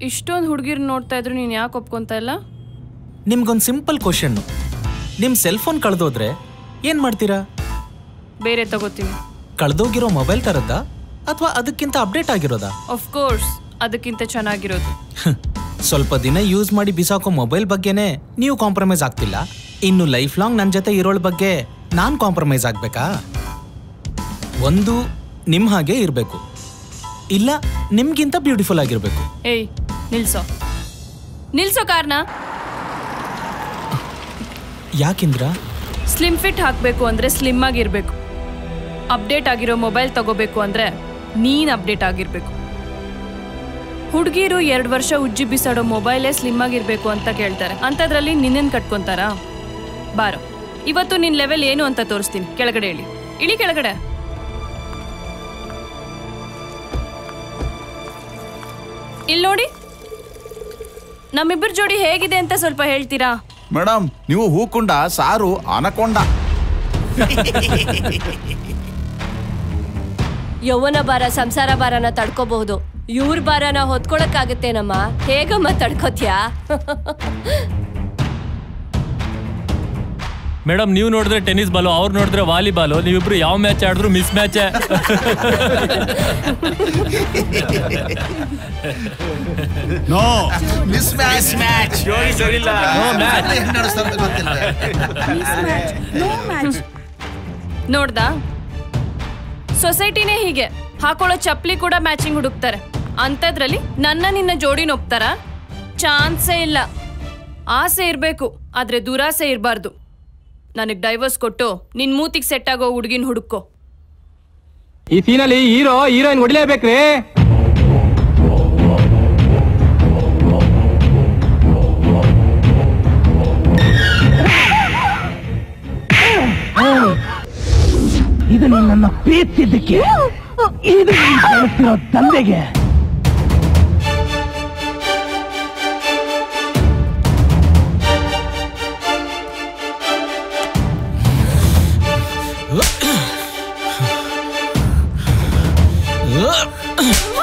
ಇಷ್ಟೊಂದು ಹುಡುಗಿರ್ ನೋಡ್ತಾ ಇದ್ರು ನೀನು ಯಾಕೆ ಒಪ್ಕೊಂತ ಇಲ್ಲ ನಿಮ್ಗೊಂದು ಸಿಂಪಲ್ ಕ್ವಶನ್ನು ನಿಮ್ಮ ಸೆಲ್ ಫೋನ್ ಕಳೆದೋದ್ರೆ ಏನು ಮಾಡ್ತೀರಾ ಬೇರೆ ತಗೋತೀನಿ ಕಳೆದೋಗಿರೋ ಮೊಬೈಲ್ ತರದ್ದ ಅಥವಾ ಅದಕ್ಕಿಂತ ಅಪ್ಡೇಟ್ ಆಗಿರೋದಾ ಆಫ್ ಕೋರ್ಸ್ ಅದಕ್ಕಿಂತ ಚೆನ್ನಾಗಿರೋದು ಸ್ವಲ್ಪ ದಿನ ಯೂಸ್ ಮಾಡಿ ಬಿಸಾಕೋ ಮೊಬೈಲ್ ಬಗ್ಗೆನೇ ನೀವು ಕಾಂಪ್ರಮೈಸ್ ಆಗ್ತಿಲ್ಲ ಇನ್ನು ಲೈಫ್ ಲಾಂಗ್ ನನ್ನ ಜೊತೆ ಇರೋಳ ಬಗ್ಗೆ ನಾನು ಕಾಂಪ್ರಮೈಸ್ ಆಗ್ಬೇಕಾ ಒಂದು ನಿಮ್ಮ ಹಾಗೆ ಇರಬೇಕು ಇಲ್ಲ ನಿಮ್ಗಿಂತ ಬ್ಯೂಟಿಫುಲ್ ಆಗಿರಬೇಕು ಏಯ್ ನಿಲ್ಸೋ ನಿಲ್ಸೋ ಕಾರ್ನ ಯಾಕಿಂದ್ರ ಸ್ಲಿಮ್ ಫಿಟ್ ಹಾಕಬೇಕು ಅಂದರೆ ಸ್ಲಿಮ್ ಆಗಿರಬೇಕು ಅಪ್ಡೇಟ್ ಆಗಿರೋ ಮೊಬೈಲ್ ತಗೋಬೇಕು ಅಂದರೆ ನೀನು ಅಪ್ಡೇಟ್ ಆಗಿರಬೇಕು ಹುಡುಗಿರು ಎರಡು ವರ್ಷ ಉಜ್ಜಿ ಬಿಸಾಡೋ ಮೊಬೈಲೇ ಸ್ಲಿಮ್ ಆಗಿರಬೇಕು ಅಂತ ಕೇಳ್ತಾರೆ ಅಂಥದ್ರಲ್ಲಿ ನಿನ್ನನ್ನು ಕಟ್ಕೊಂತಾರಾ ಬಾರೋ ಇವತ್ತು ನಿನ್ನ ಲೆವೆಲ್ ಏನು ಅಂತ ತೋರಿಸ್ತೀನಿ ಕೆಳಗಡೆ ಇಳಿ ಇಳಿ ಕೆಳಗಡೆ ಇಲ್ಲಿ ನೋಡಿ ನಮ್ಮಿಬ್ಬರ ಜೋಡಿ ಹೇಗಿದೆ ಅಂತ ಸ್ವಲ್ಪ ಹೇಳ್ತೀರಾ ಮೇಡಮ್ ನೀವು ಹೂಕುಂಡ ಸಾರು ಅನಕೊಂಡ ಯೌವನ ಭಾರ ಸಂಸಾರ ಭಾರನ ತಡ್ಕೋಬಹುದು ಇವ್ರ ಭಾರನ ಹೊತ್ಕೊಳಕ್ಕಾಗತ್ತೇನಮ್ಮ ಹೇಗಮ್ಮ ತಡ್ಕೋತ್ಯಾ ಮೇಡಮ್ ನೀವು ನೋಡಿದ್ರೆ ಟೆನ್ನಿಸ್ ಬಾಲು ಅವ್ರು ನೋಡಿದ್ರೆ ವಾಲಿಬಾಲು ನೀವಿಬ್ರು ಯಾವ ಮ್ಯಾಚ್ ಆಡಿದ್ರು mismatch no mismatch match ನೋಡ್ದಾ ಸೊಸೈಟಿನೇ ಹೀಗೆ ಹಾಕೊಳ್ಳೋ ಚಪ್ಪಲಿ ಕೂಡ ಮ್ಯಾಚಿಂಗ್ ಹುಡುಕ್ತಾರೆ ಅಂಥದ್ರಲ್ಲಿ ನನ್ನ ನಿನ್ನ ಜೋಡಿನ ಒಪ್ತಾರ ಚಾನ್ಸೇ ಇಲ್ಲ ಆಸೆ ಇರಬೇಕು ಆದ್ರೆ ದುರಾಸೆ ಇರಬಾರ್ದು ನನಗೆ ಡೈವರ್ಸ್ ಕೊಟ್ಟು ನಿನ್ ಮೂತಿಗೆ ಸೆಟ್ ಆಗೋ ಹುಡುಗಿನ ಹುಡುಕೋ ಈ ಸೀನಲ್ಲಿ ಹೀರೋ ಹೀರೋಯಿನ್ ಹೊಡಿಲೇಬೇಕ್ರಿ ಇದು ನಿನ್ನನ್ನು ಪ್ರೀತಿಸಿದ್ದಕ್ಕೆ ಇದು ನೀನ್ ಬೆಳೆಸಿರೋ ತಂದೆಗೆ Uh.